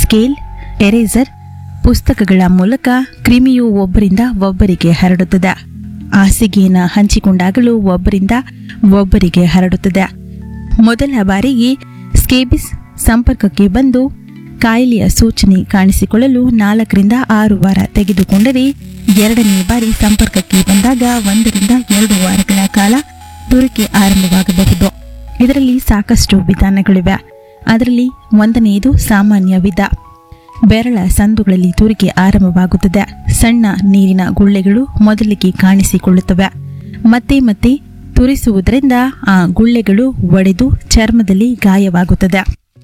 scale eraser ಪುಸ್ತಕಗಳ ಮೂಲಕ ಕ್ರಿಮಿಯು ಒಬ್ಬರಿಂದ ಒಬ್ಬರಿಗೆ ಹರಡುತ್ತದೆ ಹಾಸಿಗೆಯನ್ನು ಹಂಚಿಕೊಂಡಾಗಲೂ ಒಬ್ಬರಿಂದ ಒಬ್ಬರಿಗೆ ಹರಡುತ್ತದೆ ಮೊದಲ ಬಾರಿಗೆ ಸ್ಕೇಬಿಸ್ ಸಂಪರ್ಕಕ್ಕೆ ಬಂದು ಕಾಯಿಲೆಯ ಸೂಚನೆ ಕಾಣಿಸಿಕೊಳ್ಳಲು ನಾಲ್ಕರಿಂದ ಆರು ವಾರ ತೆಗೆದುಕೊಂಡರೆ ಎರಡನೇ ಬಾರಿ ಸಂಪರ್ಕಕ್ಕೆ ಬಂದಾಗ ಒಂದರಿಂದ ಎರಡು ವಾರಗಳ ಕಾಲ ತುರಿಕೆ ಆರಂಭವಾಗಬಹುದು ಇದರಲ್ಲಿ ಸಾಕಷ್ಟು ವಿಧಾನಗಳಿವೆ ಅದರಲ್ಲಿ ಒಂದನೆಯದು ಸಾಮಾನ್ಯ ವಿಧ ಬೆರಳ ಸಂದುಗಳಲ್ಲಿ ತುರಿಕೆ ಆರಂಭವಾಗುತ್ತದೆ ಸಣ್ಣ ನೀರಿನ ಗುಳ್ಳೆಗಳು ಮೊದಲಿಗೆ ಕಾಣಿಸಿಕೊಳ್ಳುತ್ತವೆ ಮತ್ತೆ ಮತ್ತೆ ತುರಿಸುವುದರಿಂದ ಆ ಗುಳ್ಳೆಗಳು ಒಡೆದು ಚರ್ಮದಲ್ಲಿ ಗಾಯವಾಗುತ್ತದೆ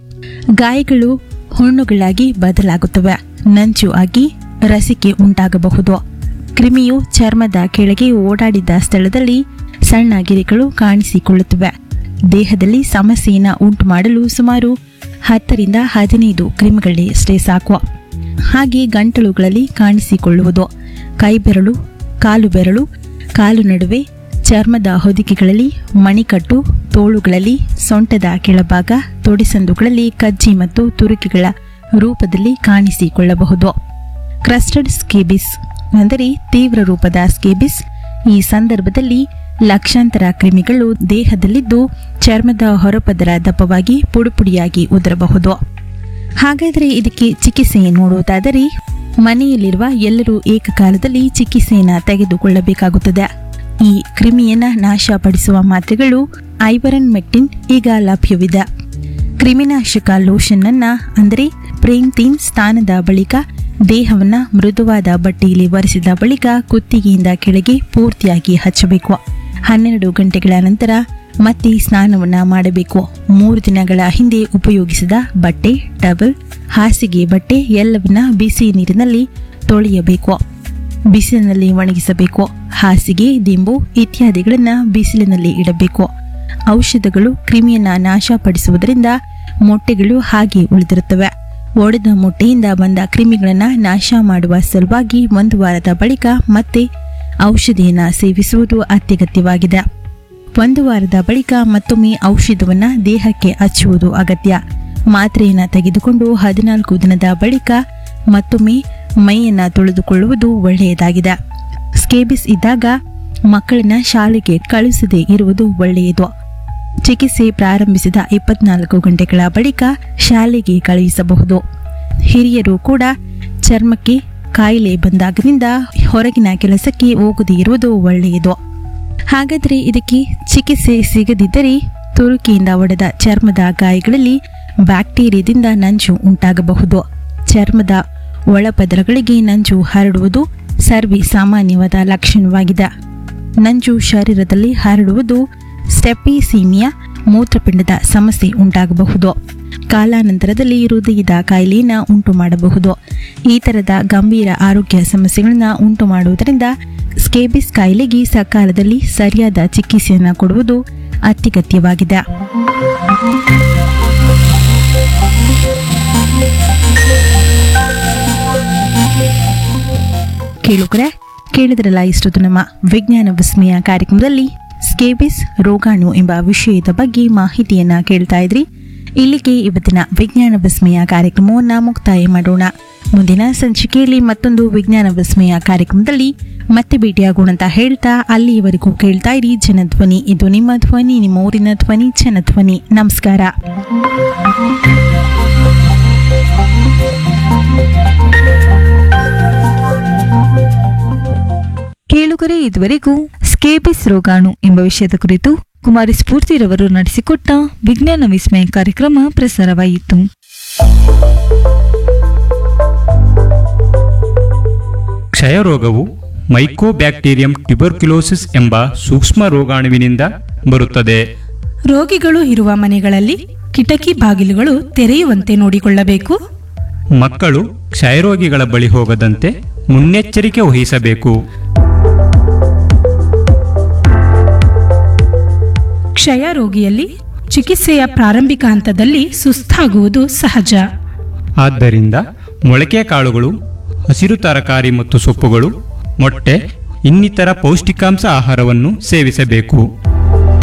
ಗಾಯಗಳು ಹುಣ್ಣುಗಳಾಗಿ ಬದಲಾಗುತ್ತವೆ ನಂಚು ಆಗಿ ರಸಿಕೆ ಉಂಟಾಗಬಹುದು ಕ್ರಿಮಿಯು ಚರ್ಮದ ಕೆಳಗೆ ಓಡಾಡಿದ ಸ್ಥಳದಲ್ಲಿ ಸಣ್ಣ ಗಿರಿಗಳು ಕಾಣಿಸಿಕೊಳ್ಳುತ್ತವೆ ದೇಹದಲ್ಲಿ ಸಮಸ್ಯೆಯನ್ನು ಉಂಟು ಮಾಡಲು ಸುಮಾರು ಹತ್ತರಿಂದ ಹದಿನೈದು ಕ್ರಿಮಿಗಳಷ್ಟೇ ಸಾಕು ಹಾಗೆ ಗಂಟಲುಗಳಲ್ಲಿ ಕಾಣಿಸಿಕೊಳ್ಳುವುದು ಕೈಬೆರಳು ಕಾಲು ಬೆರಳು ಕಾಲು ನಡುವೆ ಚರ್ಮದ ಹೊದಿಕೆಗಳಲ್ಲಿ ಮಣಿಕಟ್ಟು ತೋಳುಗಳಲ್ಲಿ ಸೊಂಟದ ಕೆಳಭಾಗ ತೊಡೆಸಂದುಗಳಲ್ಲಿ ಕಜ್ಜಿ ಮತ್ತು ತುರುಕಿಗಳ ರೂಪದಲ್ಲಿ ಕಾಣಿಸಿಕೊಳ್ಳಬಹುದು ಕ್ರಸ್ಟಡ್ ಸ್ಕೇಬಿಸ್ ಅಂದರೆ ತೀವ್ರ ರೂಪದ ಸ್ಕೇಬಿಸ್ ಈ ಸಂದರ್ಭದಲ್ಲಿ ಲಕ್ಷಾಂತರ ಕ್ರಿಮಿಗಳು ದೇಹದಲ್ಲಿದ್ದು ಚರ್ಮದ ಹೊರಪದರ ದಪ್ಪವಾಗಿ ಪುಡಿಪುಡಿಯಾಗಿ ಉದರಬಹುದು ಹಾಗಾದರೆ ಇದಕ್ಕೆ ಚಿಕಿತ್ಸೆ ನೋಡುವುದಾದರೆ ಮನೆಯಲ್ಲಿರುವ ಎಲ್ಲರೂ ಏಕಕಾಲದಲ್ಲಿ ಚಿಕಿತ್ಸೆಯನ್ನು ತೆಗೆದುಕೊಳ್ಳಬೇಕಾಗುತ್ತದೆ ಈ ಕ್ರಿಮಿಯನ್ನ ನಾಶಪಡಿಸುವ ಮಾತ್ರೆಗಳು ಐವರನ್ ಮೆಕ್ಟಿನ್ ಈಗ ಲಭ್ಯವಿದೆ ಕ್ರಿಮಿನಾಶಕ ಲೋಷನ್ ಅನ್ನ ಅಂದರೆ ಪ್ರೇಂತೀನ್ ಸ್ಥಾನದ ಬಳಿಕ ದೇಹವನ್ನ ಮೃದುವಾದ ಬಟ್ಟೆಯಲ್ಲಿ ಒರೆಸಿದ ಬಳಿಕ ಕುತ್ತಿಗೆಯಿಂದ ಕೆಳಗೆ ಪೂರ್ತಿಯಾಗಿ ಹಚ್ಚಬೇಕು ಹನ್ನೆರಡು ಗಂಟೆಗಳ ನಂತರ ಮತ್ತೆ ಸ್ನಾನವನ್ನ ಮಾಡಬೇಕು ಮೂರು ದಿನಗಳ ಹಿಂದೆ ಉಪಯೋಗಿಸಿದ ಬಟ್ಟೆ ಟವಲ್ ಹಾಸಿಗೆ ಬಟ್ಟೆ ಎಲ್ಲವನ್ನ ಬಿಸಿ ನೀರಿನಲ್ಲಿ ತೊಳೆಯಬೇಕು ಬಿಸಿಲಿನಲ್ಲಿ ಒಣಗಿಸಬೇಕು ಹಾಸಿಗೆ ದಿಂಬು ಇತ್ಯಾದಿಗಳನ್ನ ಬಿಸಿಲಿನಲ್ಲಿ ಇಡಬೇಕು ಔಷಧಗಳು ಕ್ರಿಮಿಯನ್ನ ನಾಶಪಡಿಸುವುದರಿಂದ ಮೊಟ್ಟೆಗಳು ಹಾಗೆ ಉಳಿದಿರುತ್ತವೆ ಒಡೆದ ಮೊಟ್ಟೆಯಿಂದ ಬಂದ ಕ್ರಿಮಿಗಳನ್ನ ನಾಶ ಮಾಡುವ ಸಲುವಾಗಿ ಒಂದು ವಾರದ ಬಳಿಕ ಮತ್ತೆ ಔಷಧಿಯನ್ನ ಸೇವಿಸುವುದು ಅತ್ಯಗತ್ಯವಾಗಿದೆ ಒಂದು ವಾರದ ಬಳಿಕ ಮತ್ತೊಮ್ಮೆ ಔಷಧವನ್ನ ದೇಹಕ್ಕೆ ಹಚ್ಚುವುದು ಅಗತ್ಯ ಮಾತ್ರೆಯನ್ನ ತೆಗೆದುಕೊಂಡು ಹದಿನಾಲ್ಕು ದಿನದ ಬಳಿಕ ಮತ್ತೊಮ್ಮೆ ಮೈಯನ್ನ ತೊಳೆದುಕೊಳ್ಳುವುದು ಒಳ್ಳೆಯದಾಗಿದೆ ಸ್ಕೇಬಿಸ್ ಇದ್ದಾಗ ಮಕ್ಕಳನ್ನ ಶಾಲೆಗೆ ಕಳುಹಿಸದೇ ಇರುವುದು ಒಳ್ಳೆಯದು ಚಿಕಿತ್ಸೆ ಪ್ರಾರಂಭಿಸಿದ ಇಪ್ಪತ್ನಾಲ್ಕು ಗಂಟೆಗಳ ಬಳಿಕ ಶಾಲೆಗೆ ಕಳುಹಿಸಬಹುದು ಹಿರಿಯರು ಕೂಡ ಚರ್ಮಕ್ಕೆ ಕಾಯಿಲೆ ಬಂದಾಗದಿಂದ ಹೊರಗಿನ ಕೆಲಸಕ್ಕೆ ಹೋಗದೇ ಇರುವುದು ಒಳ್ಳೆಯದು ಹಾಗಾದರೆ ಇದಕ್ಕೆ ಚಿಕಿತ್ಸೆ ಸಿಗದಿದ್ದರೆ ತುರುಕಿಯಿಂದ ಒಡೆದ ಚರ್ಮದ ಗಾಯಗಳಲ್ಲಿ ಬ್ಯಾಕ್ಟೀರಿಯಾದಿಂದ ನಂಜು ಉಂಟಾಗಬಹುದು ಚರ್ಮದ ಒಳಪದರಗಳಿಗೆ ನಂಜು ಹರಡುವುದು ಸರ್ವಿ ಸಾಮಾನ್ಯವಾದ ಲಕ್ಷಣವಾಗಿದೆ ನಂಜು ಶರೀರದಲ್ಲಿ ಹರಡುವುದು ಸ್ಟೆಪಿಸೀಮಿಯಾ ಮೂತ್ರಪಿಂಡದ ಸಮಸ್ಯೆ ಉಂಟಾಗಬಹುದು ಕಾಲಾನಂತರದಲ್ಲಿ ಹೃದಯದ ಕಾಯಿಲೆಯನ್ನು ಉಂಟು ಮಾಡಬಹುದು ಈ ಥರದ ಗಂಭೀರ ಆರೋಗ್ಯ ಸಮಸ್ಯೆಗಳನ್ನು ಉಂಟು ಮಾಡುವುದರಿಂದ ಸ್ಕೇಬಿಸ್ ಕಾಯಿಲೆಗೆ ಸಕಾಲದಲ್ಲಿ ಸರಿಯಾದ ಚಿಕಿತ್ಸೆಯನ್ನು ಕೊಡುವುದು ಅತ್ಯಗತ್ಯವಾಗಿದೆ ಕೇಳುಗರೆ ಕೇಳಿದ್ರಲ್ಲ ಇಷ್ಟೊತ್ತು ನಮ್ಮ ವಿಜ್ಞಾನ ವಿಸ್ಮಯ ಕಾರ್ಯಕ್ರಮದಲ್ಲಿ ಸ್ಕೇಬಿಸ್ ರೋಗಾಣು ಎಂಬ ವಿಷಯದ ಬಗ್ಗೆ ಮಾಹಿತಿಯನ್ನ ಕೇಳ್ತಾ ಇದ್ರಿ ಇಲ್ಲಿಗೆ ಇವತ್ತಿನ ವಿಜ್ಞಾನ ವಿಸ್ಮಯ ಕಾರ್ಯಕ್ರಮವನ್ನ ಮುಕ್ತಾಯ ಮಾಡೋಣ ಮುಂದಿನ ಸಂಚಿಕೆಯಲ್ಲಿ ಮತ್ತೊಂದು ವಿಜ್ಞಾನ ವಿಸ್ಮಯ ಕಾರ್ಯಕ್ರಮದಲ್ಲಿ ಮತ್ತೆ ಭೇಟಿಯಾಗೋಣ ಅಂತ ಹೇಳ್ತಾ ಅಲ್ಲಿಯವರೆಗೂ ಕೇಳ್ತಾ ಇರಿ ಜನಧ್ವನಿ ಇದು ನಿಮ್ಮ ಧ್ವನಿ ನಿಮ್ಮ ಊರಿನ ಧ್ವನಿ ಜನಧ್ವನಿ ನಮಸ್ಕಾರ ಕೇಳುಗರೆ ಇದುವರೆಗೂ ಸ್ಕೇಬಿಸ್ ರೋಗಾಣು ಎಂಬ ವಿಷಯದ ಕುರಿತು ಕುಮಾರಿ ಸ್ಫೂರ್ತಿರವರು ನಡೆಸಿಕೊಟ್ಟ ವಿಜ್ಞಾನ ವಿಸ್ಮಯ ಕಾರ್ಯಕ್ರಮ ಪ್ರಸಾರವಾಯಿತು ಕ್ಷಯರೋಗವು ಮೈಕೋಬ್ಯಾಕ್ಟೀರಿಯಂ ಟ್ಯುಬರ್ಕ್ಯುಲೋಸಿಸ್ ಎಂಬ ಸೂಕ್ಷ್ಮ ರೋಗಾಣುವಿನಿಂದ ಬರುತ್ತದೆ ರೋಗಿಗಳು ಇರುವ ಮನೆಗಳಲ್ಲಿ ಕಿಟಕಿ ಬಾಗಿಲುಗಳು ತೆರೆಯುವಂತೆ ನೋಡಿಕೊಳ್ಳಬೇಕು ಮಕ್ಕಳು ಕ್ಷಯರೋಗಿಗಳ ಬಳಿ ಹೋಗದಂತೆ ಮುನ್ನೆಚ್ಚರಿಕೆ ವಹಿಸಬೇಕು ಕ್ಷಯ ರೋಗಿಯಲ್ಲಿ ಚಿಕಿತ್ಸೆಯ ಪ್ರಾರಂಭಿಕ ಹಂತದಲ್ಲಿ ಸುಸ್ತಾಗುವುದು ಸಹಜ ಆದ್ದರಿಂದ ಮೊಳಕೆ ಕಾಳುಗಳು ಹಸಿರು ತರಕಾರಿ ಮತ್ತು ಸೊಪ್ಪುಗಳು ಮೊಟ್ಟೆ ಇನ್ನಿತರ ಪೌಷ್ಟಿಕಾಂಶ ಆಹಾರವನ್ನು ಸೇವಿಸಬೇಕು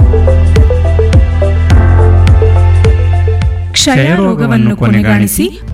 ಕ್ಷಯ ರೋಗವನ್ನು ಕೊನೆಗಾಣಿಸಿ